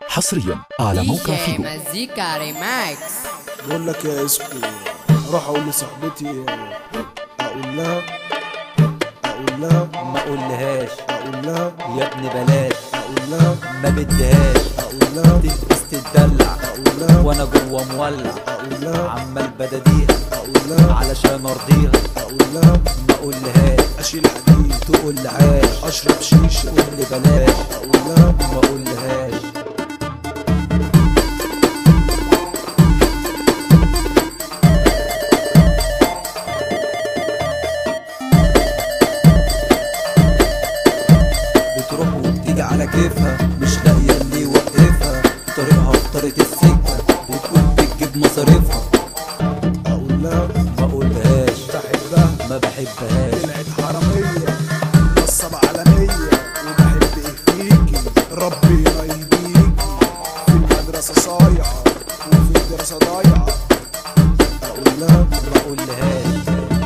حصريا على موقع دي جي فيجو مزيكا ريماكس بقول لك يا اسكو اروح اقول لصاحبتي اقول لها اقول لها ما اقولهاش اقول لها يا ابني بلاش اقول لها ما بدهاش اقول لها تلبس تتدلع اقول لها وانا جوه مولع اقول لها عمال بداديها اقول لها علشان ارضيها اقول لها ما اقولهاش اشيل حديد تقول لي عاش اشرب شيشه قول لي بلاش اقول لها ما اقولهاش بتروح وبتيجي على كيفها مش لاقيه اللي يوقفها في طريقها في طريق السكه وتقول بتجيب مصاريفها اقول لها ما اقولهاش بحبها ما بحبهاش طلعت حراميه نصب عالميه وبحب ايه فيكي ربنا يهديكي في المدرسه صايعه وفي الدراسه ضايعه اقول لها ما اقولهاش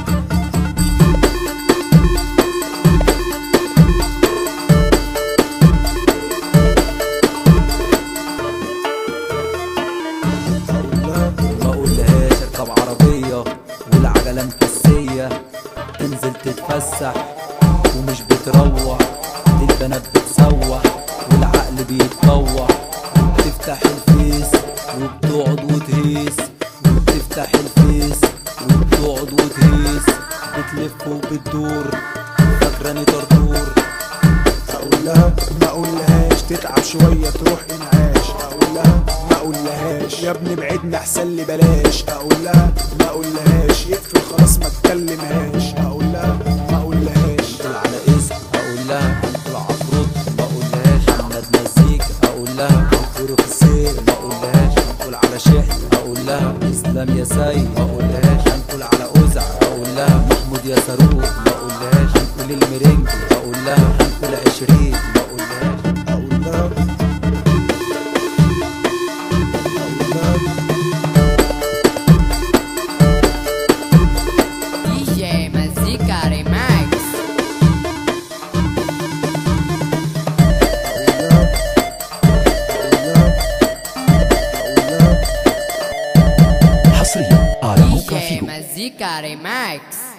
اقول لها ما اقولهاش اركب عربية والعجلة مكسية تنزل تتفسح ومش بتروح دي البنات بتسوح والعقل بيتطوع وبتفتح الفيس وبتقعد وتهيس وبتفتح الفيس وبتقعد وتهيس بتلف وبتدور فاكراني طرطور اقول لها ما اقولهاش تتعب شويه تروح انعاش اقول لها ما اقولهاش يا ابني بعدنا احسن لي بلاش اقول لها ما اقولهاش يقفل خلاص ما اتكلمهاش اقول لها ما اقولهاش تقول على اسم اقول لها هنقول عفروت ما اقولهاش محمد مزيكا اقول لها هنقول في السير ما اقولهاش هنقول على شحن اقول لها اسلام يا سيد ما اقولهاش هنقول على اوزع اقول لها محمود يا صاروخ ما اقولهاش هنقول الميرينج اقول لها هنقول عشرين ما اقولهاش اقول لها اقول لها دي جي مزيكا ريماكس اقول لها اقول لها اقول لها حصريا على دي موقع جي فيجو مزيكا ريماكس